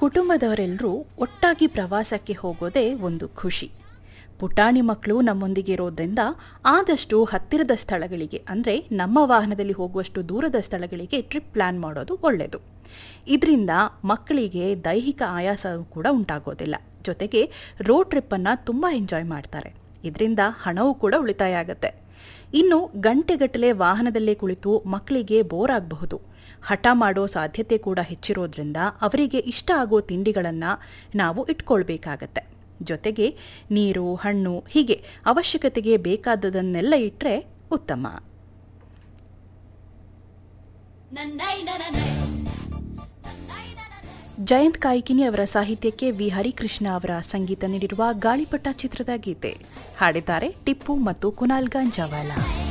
ಕುಟುಂಬದವರೆಲ್ಲರೂ ಒಟ್ಟಾಗಿ ಪ್ರವಾಸಕ್ಕೆ ಹೋಗೋದೇ ಒಂದು ಖುಷಿ ಪುಟಾಣಿ ಮಕ್ಕಳು ನಮ್ಮೊಂದಿಗೆ ಇರೋದ್ರಿಂದ ಆದಷ್ಟು ಹತ್ತಿರದ ಸ್ಥಳಗಳಿಗೆ ಅಂದರೆ ನಮ್ಮ ವಾಹನದಲ್ಲಿ ಹೋಗುವಷ್ಟು ದೂರದ ಸ್ಥಳಗಳಿಗೆ ಟ್ರಿಪ್ ಪ್ಲಾನ್ ಮಾಡೋದು ಒಳ್ಳೆಯದು ಇದರಿಂದ ಮಕ್ಕಳಿಗೆ ದೈಹಿಕ ಆಯಾಸ ಕೂಡ ಉಂಟಾಗೋದಿಲ್ಲ ಜೊತೆಗೆ ರೋಡ್ ಟ್ರಿಪ್ಪನ್ನು ತುಂಬ ಎಂಜಾಯ್ ಮಾಡ್ತಾರೆ ಇದರಿಂದ ಹಣವೂ ಕೂಡ ಉಳಿತಾಯ ಆಗುತ್ತೆ ಇನ್ನು ಗಂಟೆಗಟ್ಟಲೆ ವಾಹನದಲ್ಲೇ ಕುಳಿತು ಮಕ್ಕಳಿಗೆ ಬೋರ್ ಆಗಬಹುದು ಹಠ ಮಾಡೋ ಸಾಧ್ಯತೆ ಕೂಡ ಹೆಚ್ಚಿರೋದ್ರಿಂದ ಅವರಿಗೆ ಇಷ್ಟ ಆಗೋ ತಿಂಡಿಗಳನ್ನು ನಾವು ಇಟ್ಕೊಳ್ಬೇಕಾಗತ್ತೆ ಜೊತೆಗೆ ನೀರು ಹಣ್ಣು ಹೀಗೆ ಅವಶ್ಯಕತೆಗೆ ಬೇಕಾದದನ್ನೆಲ್ಲ ಇಟ್ಟರೆ ಉತ್ತಮ ಜಯಂತ್ ಕಾಯ್ಕಿನಿ ಅವರ ಸಾಹಿತ್ಯಕ್ಕೆ ವಿ ಹರಿಕೃಷ್ಣ ಅವರ ಸಂಗೀತ ನೀಡಿರುವ ಗಾಳಿಪಟ ಚಿತ್ರದ ಗೀತೆ ಹಾಡಿದ್ದಾರೆ ಟಿಪ್ಪು ಮತ್ತು ಕುನಾಲ್ ಗಾಂಜಾವಾಲಾ